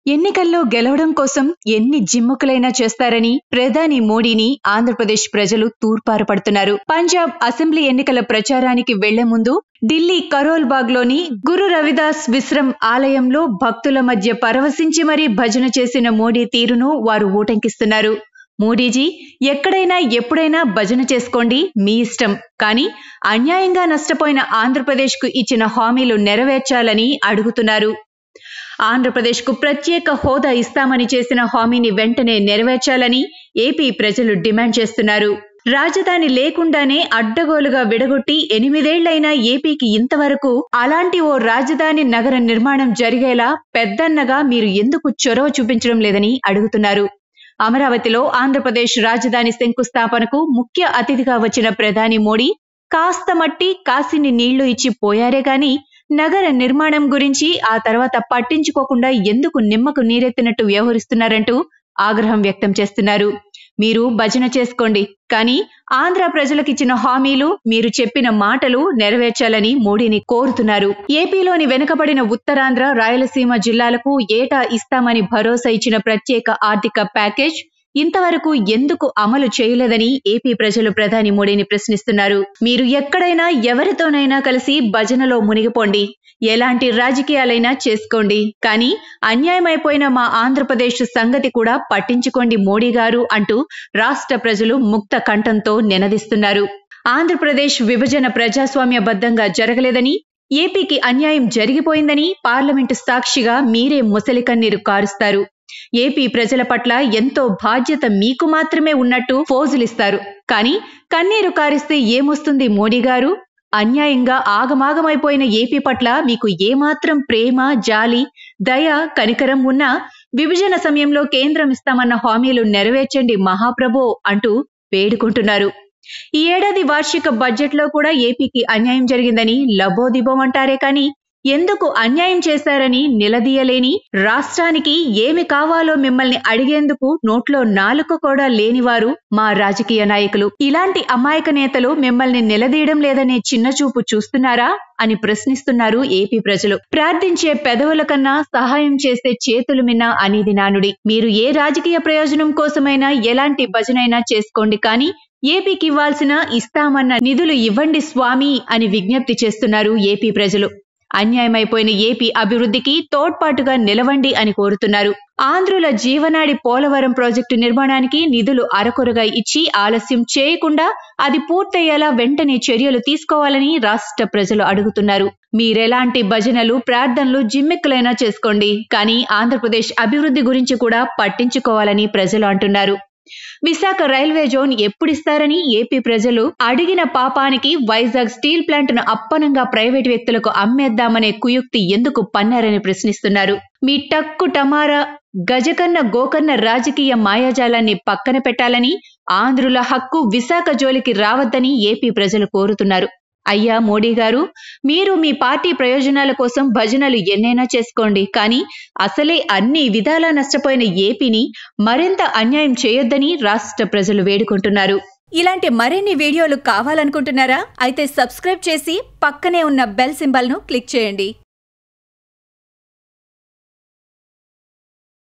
ఎన్నికల్లో గెలవడం కోసం ఎన్ని జిమ్ముకులైనా చేస్తారని ప్రధాని మోడీని ఆంధ్రప్రదేశ్ ప్రజలు తూర్పారపడుతున్నారు పంజాబ్ అసెంబ్లీ ఎన్నికల ప్రచారానికి వెళ్లే ముందు ఢిల్లీ కరోల్ బాగ్ లోని గురు రవిదాస్ విశ్రమ్ ఆలయంలో భక్తుల మధ్య పరవశించి మరీ భజన చేసిన మోడీ తీరును వారు ఊటంకిస్తున్నారు మోడీజీ ఎక్కడైనా ఎప్పుడైనా భజన చేసుకోండి మీ ఇష్టం కానీ అన్యాయంగా నష్టపోయిన ఆంధ్రప్రదేశ్కు ఇచ్చిన హామీలు నెరవేర్చాలని అడుగుతున్నారు ఆంధ్రప్రదేశ్కు ప్రత్యేక హోదా ఇస్తామని చేసిన హామీని వెంటనే నెరవేర్చాలని ఏపీ ప్రజలు డిమాండ్ చేస్తున్నారు రాజధాని లేకుండానే అడ్డగోలుగా విడగొట్టి ఎనిమిదేళ్లైనా ఏపీకి ఇంతవరకు అలాంటి ఓ రాజధాని నగర నిర్మాణం జరిగేలా పెద్దన్నగా మీరు ఎందుకు చొరవ చూపించడం లేదని అడుగుతున్నారు అమరావతిలో ఆంధ్రప్రదేశ్ రాజధాని శంకుస్థాపనకు ముఖ్య అతిథిగా వచ్చిన ప్రధాని మోడీ కాస్త మట్టి కాసిని నీళ్లు ఇచ్చి పోయారే గాని నగర నిర్మాణం గురించి ఆ తర్వాత పట్టించుకోకుండా ఎందుకు నిమ్మకు నీరెత్తినట్టు వ్యవహరిస్తున్నారంటూ ఆగ్రహం వ్యక్తం చేస్తున్నారు మీరు భజన చేసుకోండి కానీ ఆంధ్ర ప్రజలకిచ్చిన హామీలు మీరు చెప్పిన మాటలు నెరవేర్చాలని మోడీని కోరుతున్నారు ఏపీలోని వెనుకబడిన ఉత్తరాంధ్ర రాయలసీమ జిల్లాలకు ఏటా ఇస్తామని భరోసా ఇచ్చిన ప్రత్యేక ఆర్థిక ప్యాకేజ్ ఇంతవరకు ఎందుకు అమలు చేయలేదని ఏపీ ప్రజలు ప్రధాని మోడీని ప్రశ్నిస్తున్నారు మీరు ఎక్కడైనా ఎవరితోనైనా కలిసి భజనలో మునిగిపోండి ఎలాంటి రాజకీయాలైనా చేసుకోండి కానీ అన్యాయమైపోయిన మా ఆంధ్రప్రదేశ్ సంగతి కూడా పట్టించుకోండి మోడీ గారు అంటూ రాష్ట్ర ప్రజలు ముక్త కంఠంతో నినదిస్తున్నారు ఆంధ్రప్రదేశ్ విభజన ప్రజాస్వామ్యబద్ధంగా జరగలేదని ఏపీకి అన్యాయం జరిగిపోయిందని పార్లమెంటు సాక్షిగా మీరే ముసలి కన్నీరు కారుస్తారు ఏపీ ప్రజల పట్ల ఎంతో బాధ్యత మీకు మాత్రమే ఉన్నట్టు ఫోజులిస్తారు కానీ కన్నీరు కారిస్తే ఏమొస్తుంది మోడీ గారు అన్యాయంగా ఆగమాగమైపోయిన ఏపీ పట్ల మీకు ఏమాత్రం ప్రేమ జాలి దయ కనికరం ఉన్నా విభజన సమయంలో కేంద్రం ఇస్తామన్న హామీలు నెరవేర్చండి మహాప్రభో అంటూ వేడుకుంటున్నారు ఈ ఏడాది వార్షిక బడ్జెట్లో కూడా ఏపీకి అన్యాయం జరిగిందని లబోదిబోం అంటారే కానీ ఎందుకు అన్యాయం చేశారని నిలదీయలేని రాష్ట్రానికి ఏమి కావాలో మిమ్మల్ని అడిగేందుకు నోట్లో నాలుక కూడా లేనివారు మా రాజకీయ నాయకులు ఇలాంటి అమాయక నేతలు మిమ్మల్ని నిలదీయడం లేదనే చిన్నచూపు చూస్తున్నారా అని ప్రశ్నిస్తున్నారు ఏపీ ప్రజలు ప్రార్థించే పెదవుల కన్నా సహాయం చేసే చేతులు మిన్న అనేది నానుడి మీరు ఏ రాజకీయ ప్రయోజనం కోసమైనా ఎలాంటి భజనైనా చేసుకోండి కానీ ఏపీకి ఇవ్వాల్సిన ఇస్తామన్న నిధులు ఇవ్వండి స్వామి అని విజ్ఞప్తి చేస్తున్నారు ఏపీ ప్రజలు అన్యాయమైపోయిన ఏపీ అభివృద్ధికి తోడ్పాటుగా నిలవండి అని కోరుతున్నారు ఆంధ్రుల జీవనాడి పోలవరం ప్రాజెక్టు నిర్మాణానికి నిధులు అరకొరగా ఇచ్చి ఆలస్యం చేయకుండా అది పూర్తయ్యేలా వెంటనే చర్యలు తీసుకోవాలని రాష్ట్ర ప్రజలు అడుగుతున్నారు మీరెలాంటి భజనలు ప్రార్థనలు జిమ్మెక్కులైనా చేసుకోండి కానీ ఆంధ్రప్రదేశ్ అభివృద్ధి గురించి కూడా పట్టించుకోవాలని ప్రజలు అంటున్నారు విశాఖ రైల్వే జోన్ ఎప్పుడిస్తారని ఏపీ ప్రజలు అడిగిన పాపానికి వైజాగ్ స్టీల్ ప్లాంట్ ను అప్పనంగా ప్రైవేటు వ్యక్తులకు అమ్మేద్దామనే కుయుక్తి ఎందుకు పన్నారని ప్రశ్నిస్తున్నారు మీ టక్కు టమారా గజకన్న గోకన్న రాజకీయ మాయాజాలాన్ని పక్కన పెట్టాలని ఆంధ్రుల హక్కు విశాఖ జోలికి రావద్దని ఏపీ ప్రజలు కోరుతున్నారు అయ్యా మోడీ గారు మీరు మీ పార్టీ ప్రయోజనాల కోసం భజనలు ఎన్నైనా చేసుకోండి కానీ అసలే అన్ని విధాలా నష్టపోయిన ఏపీని మరింత అన్యాయం చేయొద్దని రాష్ట్ర ప్రజలు వేడుకుంటున్నారు ఇలాంటి మరిన్ని వీడియోలు కావాలనుకుంటున్నారా అయితే సబ్స్క్రైబ్ చేసి పక్కనే ఉన్న బెల్ సింబల్ను క్లిక్ చేయండి